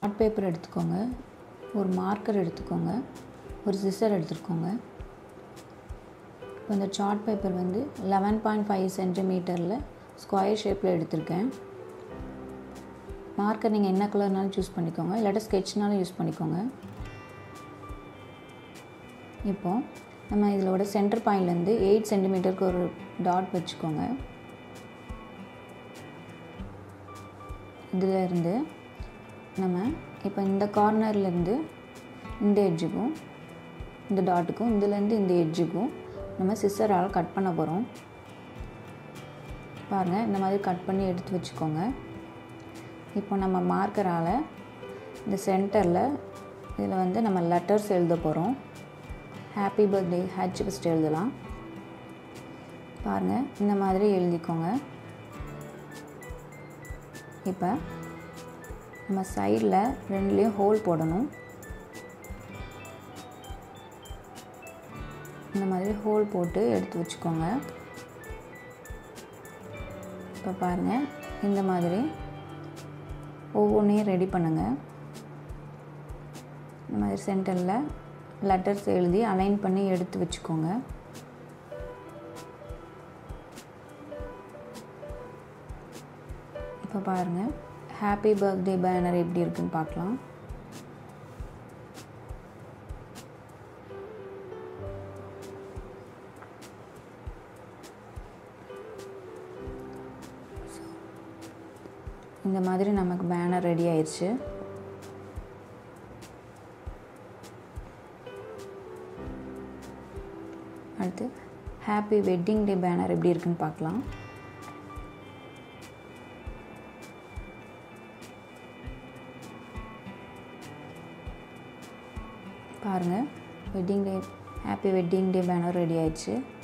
chart paper எடுத்துக்கோங்க ஒரு marker எடுத்துக்கோங்க ஒரு சிசர் எடுத்துக்கோங்க இப்போ இந்த சார்ட் பேப்பர் வந்து லெவன் பாயிண்ட் ஃபைவ் சென்டிமீட்டரில் ஸ்கொயர் ஷேப்பில் எடுத்திருக்கேன் மார்க்கர் நீங்கள் என்ன கலர்னாலும் சூஸ் பண்ணிக்கோங்க இல்லாட்டா ஸ்கெட்ச்னாலும் யூஸ் பண்ணிக்கோங்க இப்போது நம்ம இதோட சென்டர் பாயிண்ட்லேருந்து எயிட் சென்டிமீட்டருக்கு ஒரு டாட் வச்சுக்கோங்க இதில் இருந்து நம்ம இப்போ இந்த கார்னர்லேருந்து இந்த எட்ஜுக்கும் இந்த டாட்டுக்கும் இதுலேருந்து இந்த எட்ஜுக்கும் நம்ம சிஸ்டரால் கட் பண்ண போகிறோம் பாருங்கள் இந்த மாதிரி கட் பண்ணி எடுத்து வச்சுக்கோங்க இப்போ நம்ம மார்க்கரால் இந்த சென்டரில் இதில் வந்து நம்ம லெட்டர்ஸ் எழுத போகிறோம் ஹாப்பி பர்த்டே ஹச் ஃபஸ்ட் எழுதலாம் பாருங்கள் இந்த மாதிரி எழுதிக்கோங்க இப்போ நம்ம சைடில் ரெண்டுலேயும் ஹோல் போடணும் இந்த மாதிரி ஹோல் போட்டு எடுத்து வச்சுக்கோங்க இப்போ பாருங்கள் இந்த மாதிரி ஒவ்வொன்றையும் ரெடி பண்ணுங்கள் இந்த மாதிரி சென்டரில் லெட்டர்ஸ் எழுதி அலைன் பண்ணி எடுத்து வச்சுக்கோங்க இப்போ பாருங்கள் ஹாப்பி பர்த்டே பேனர் எப்படி இருக்குன்னு பார்க்கலாம் இந்த மாதிரி நமக்கு பேனர் ரெடி ஆயிடுச்சு அடுத்து ஹாப்பி வெட்டிங் டே பேனர் எப்படி இருக்குன்னு பார்க்கலாம் பாருங்கள் wedding day happy wedding day banner ready ஆயிடுச்சு